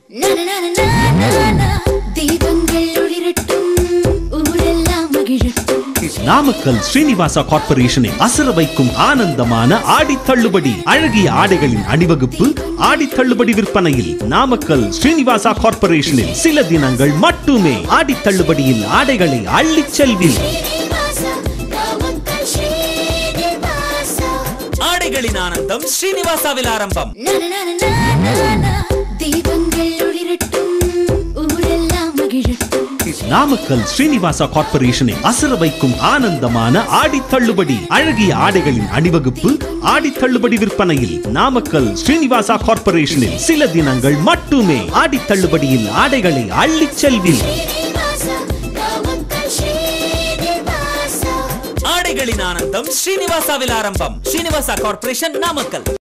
தீபங்கள் ஒளிரட்டும் ஊரெல்லாம் மகிழட்டும் நாமக்கல் ஸ்ரீனிவாசா கார்ப்பரேஷனின் அசர வைக்கும் ஆனந்தமான ஆடி தள்ளுபடி அழகிய ஆடைகளின் அணிவகுப்பு ஆடி தள்ளுபடி விற்பனையில் நாமக்கல் ஸ்ரீனிவாசா கார்ப்பரேஷனில் சில தினங்கள் மட்டுமே ஆடி தள்ளுபடியில் ஆடைகளை அள்ளிச் செல்வில் ஸ்ரீனிவாசா நாமக்கல் ஸ்ரீனிவாசா ஆடைகளின் ஆனந்தம் ஸ்ரீனிவாசாவில் ஆரம்பம் தீபங்கள் ஒளிரட்டும் ஊரெல்லாம் மகிழட்டும் நாமக்கல் ஸ்ரீனிவாசா கார்ப்பரேஷனின் அசர வைக்கும் ஆனந்தமான ஆடி தள்ளுபடி அழகிய ஆடைகளின் அணிவகுப்பு ஆடி தள்ளுபடி விற்பனையில் நாமக்கல் ஸ்ரீனிவாசா கார்ப்பரேஷனில் சில தினங்கள் மட்டுமே ஆடி தள்ளுபடியில் ஆடைகளை அள்ளிச் செல்வில் ஸ்ரீனிவாசா நாமக்கல் ஸ்ரீனிவாசா ஆடைகளின் ஆனந்தம் ஸ்ரீனிவாசாவில் ஆரம்பம் ஸ்ரீனிவாசா கார்ப்பரேஷன் நாமக்கல்